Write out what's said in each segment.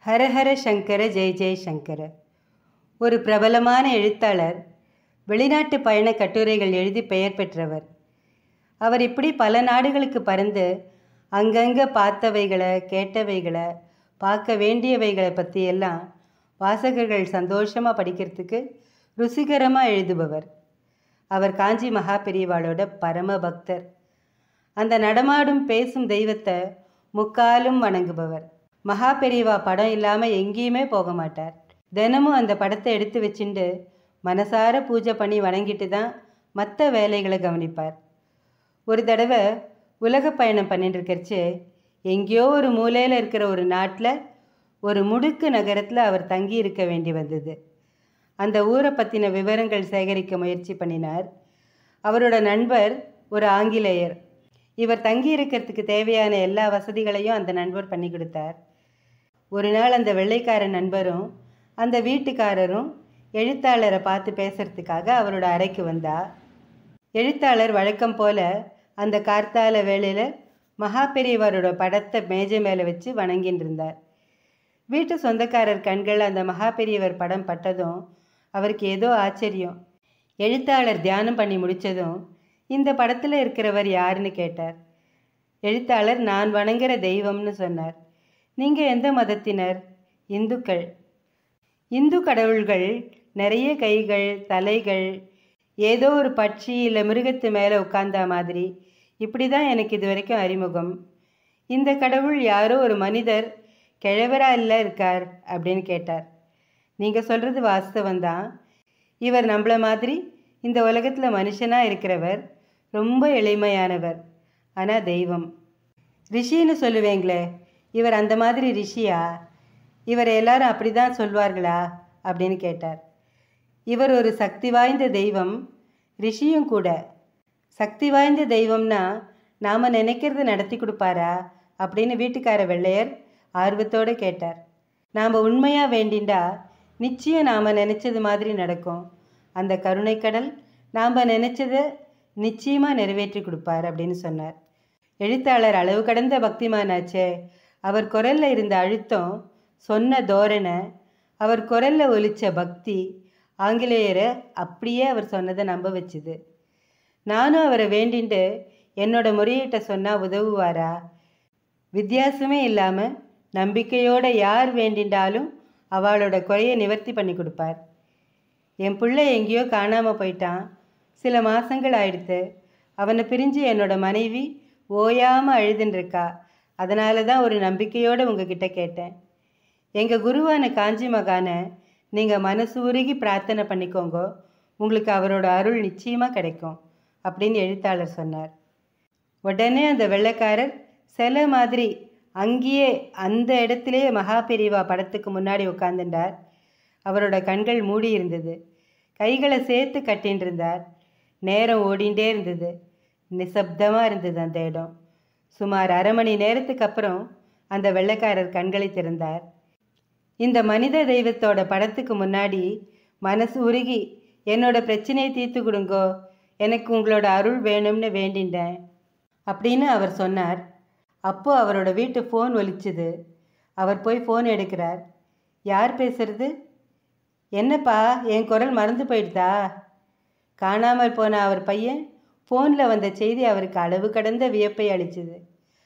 ஹரஹர சங்கர ஜெய் ஜெய் சங்கர ஒரு பிரபலமான எழுத்தாளர் வெளிநாட்டு பயண கட்டுரைகள் எழுதி பெயர் பெற்றவர் அவர் இப்படி பல நாடுகளுக்கு பறந்து அங்கங்கே பார்த்தவைகளை கேட்டவைகளை பார்க்க வேண்டியவைகளை பற்றி எல்லாம் வாசகர்கள் சந்தோஷமாக படிக்கிறதுக்கு ருசிகரமாக எழுதுபவர் அவர் காஞ்சி மகா பெரியவாளோட பரம பக்தர் அந்த நடமாடும் பேசும் தெய்வத்தை முக்காலும் வணங்குபவர் மகா பெரியவா படம் இல்லாமல் எங்கேயுமே போக மாட்டார் தினமும் அந்த படத்தை எடுத்து வச்சுண்டு மனசார பூஜை பண்ணி வணங்கிட்டு தான் மற்ற வேலைகளை கவனிப்பார் ஒரு தடவை உலக பயணம் பண்ணிட்டு இருக்கறச்சு எங்கேயோ ஒரு மூலையில் இருக்கிற ஒரு நாட்டில் ஒரு முடுக்கு நகரத்தில் அவர் தங்கி இருக்க வேண்டி வந்தது அந்த ஊரை பற்றின விவரங்கள் சேகரிக்க முயற்சி பண்ணினார் அவரோட நண்பர் ஒரு ஆங்கிலேயர் இவர் தங்கி இருக்கிறதுக்கு தேவையான எல்லா வசதிகளையும் அந்த நண்பர் பண்ணி கொடுத்தார் ஒரு நாள் அந்த வெள்ளைக்கார நண்பரும் அந்த வீட்டுக்காரரும் எழுத்தாளரை பார்த்து பேசுறதுக்காக அவரோட அறைக்கு வந்தா எழுத்தாளர் வழக்கம் போல அந்த கார்த்தால வேளையில் மகா பெரியவரோட படத்தை மேஜை மேலே வச்சு வணங்கின்னு இருந்தார் வீட்டு சொந்தக்காரர் கண்கள் அந்த மகா பெரியவர் படம் பட்டதும் அவருக்கு ஏதோ ஆச்சரியம் எழுத்தாளர் தியானம் பண்ணி முடித்ததும் இந்த படத்தில் இருக்கிறவர் யாருன்னு கேட்டார் எழுத்தாளர் நான் வணங்குற தெய்வம்னு சொன்னார் நீங்கள் எந்த மதத்தினர் இந்துக்கள் இந்து கடவுள்கள் நிறைய கைகள் தலைகள் ஏதோ ஒரு பட்சி இல்லை மிருகத்து மேலே உட்கார்ந்தா மாதிரி இப்படி தான் எனக்கு இது வரைக்கும் அறிமுகம் இந்த கடவுள் யாரோ ஒரு மனிதர் கிழவரா இல்லை இருக்கார் அப்படின்னு கேட்டார் நீங்கள் சொல்கிறது வாஸ்தவந்தான் இவர் நம்மள மாதிரி இந்த உலகத்தில் மனுஷனாக இருக்கிறவர் ரொம்ப எளிமையானவர் ஆனால் தெய்வம் ரிஷின்னு சொல்லுவேங்களே இவர் அந்த மாதிரி ரிஷியா இவர் எல்லாரும் அப்படி தான் சொல்வார்களா அப்படின்னு கேட்டார் இவர் ஒரு சக்தி வாய்ந்த தெய்வம் ரிஷியும் கூட சக்தி வாய்ந்த தெய்வம்னா நாம் நினைக்கிறது நடத்தி கொடுப்பாரா அப்படின்னு வீட்டுக்கார வெள்ளையர் ஆர்வத்தோடு கேட்டார் நாம் உண்மையாக வேண்டிண்டா நிச்சயம் நாம் நினச்சது மாதிரி நடக்கும் அந்த கருணைக்கடல் நாம் நினச்சதை நிச்சயமாக நிறைவேற்றி கொடுப்பார் அப்படின்னு சொன்னார் எழுத்தாளர் அளவு கடந்த பக்திமானாச்சே அவர் குரலில் இருந்த அழுத்தம் சொன்ன தோரணை அவர் குரலில் ஒலிச்ச பக்தி ஆங்கிலேயரை அப்படியே அவர் சொன்னதை நம்ப வச்சுது நானும் அவரை வேண்டிண்டு என்னோட முறையீட்டை சொன்னால் உதவுவாரா வித்தியாசமே இல்லாமல் நம்பிக்கையோட யார் வேண்டிண்டாலும் அவளோட குறையை நிவர்த்தி பண்ணி கொடுப்பார் என் பிள்ளை எங்கேயோ காணாமல் போயிட்டான் சில மாதங்கள் ஆயிடுத்து அவனை பிரிஞ்சு என்னோட மனைவி ஓயாமல் அழுதுன்னு இருக்கா அதனால தான் ஒரு நம்பிக்கையோடு உங்ககிட்ட கேட்டேன் எங்கள் குருவான காஞ்சி மகானை நீங்கள் மனசு உருகி பிரார்த்தனை பண்ணிக்கோங்க உங்களுக்கு அவரோட அருள் நிச்சயமாக கிடைக்கும் அப்படின்னு எழுத்தாளர் சொன்னார் உடனே அந்த வெள்ளைக்காரர் சில மாதிரி அங்கேயே அந்த இடத்துலையே மகா பெரிவா படத்துக்கு முன்னாடி உட்காந்துட்டார் அவரோட கண்கள் மூடி இருந்தது கைகளை சேர்த்து கட்டின்னு இருந்தார் நேரம் ஓடிண்டே இருந்தது நிசப்தமாக இருந்தது அந்த இடம் சுமார் அரை மணி நேரத்துக்கு அப்புறம் அந்த வெள்ளைக்காரர் கண்களை திறந்தார் இந்த மனித தெய்வத்தோட படத்துக்கு முன்னாடி மனசு உருகி என்னோட பிரச்சனையை தீர்த்து கொடுங்கோ எனக்கு உங்களோட அருள் வேணும்னு வேண்டின்றேன் அப்படின்னு அவர் சொன்னார் அப்போ அவரோட வீட்டு ஃபோன் ஒலிச்சுது அவர் போய் ஃபோன் எடுக்கிறார் யார் பேசுறது என்னப்பா என் குரல் மறந்து போயிடுதா காணாமல் போன அவர் பையன் ஃபோனில் வந்த செய்தி அவருக்கு அளவு கடந்த வியப்பை அளிச்சுது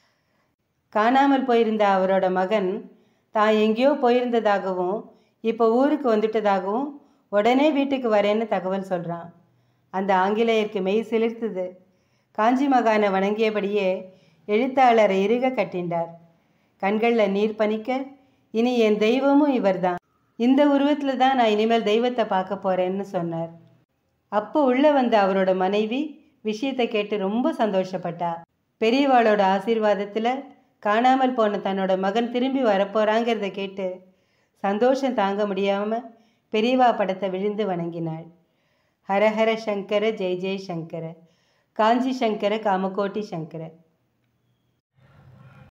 காணாமல் போயிருந்த அவரோட மகன் தான் எங்கேயோ போயிருந்ததாகவும் இப்போ ஊருக்கு வந்துட்டதாகவும் உடனே வீட்டுக்கு வரேன்னு தகவல் சொல்கிறான் அந்த ஆங்கிலேயருக்கு மெய் சிலிர்த்துது காஞ்சி மகானை வணங்கியபடியே எழுத்தாளரை இறுக கட்டிண்டார் கண்களில் நீர் பனிக்க இனி என் தெய்வமும் இவர்தான் இந்த உருவத்தில் தான் நான் இனிமேல் தெய்வத்தை பார்க்க போகிறேன்னு சொன்னார் அப்போ உள்ளே வந்த அவரோட மனைவி விஷயத்தை கேட்டு ரொம்ப சந்தோஷப்பட்டா பெரியவாளோட ஆசீர்வாதத்தில் காணாமல் போன தன்னோட மகன் திரும்பி வரப்போறாங்கிறத கேட்டு சந்தோஷம் தாங்க முடியாமல் பெரியவா படத்தை விழுந்து வணங்கினாள் ஹரஹர சங்கர ஜெய் ஜெய் சங்கர காஞ்சி சங்கர காமகோட்டி சங்கர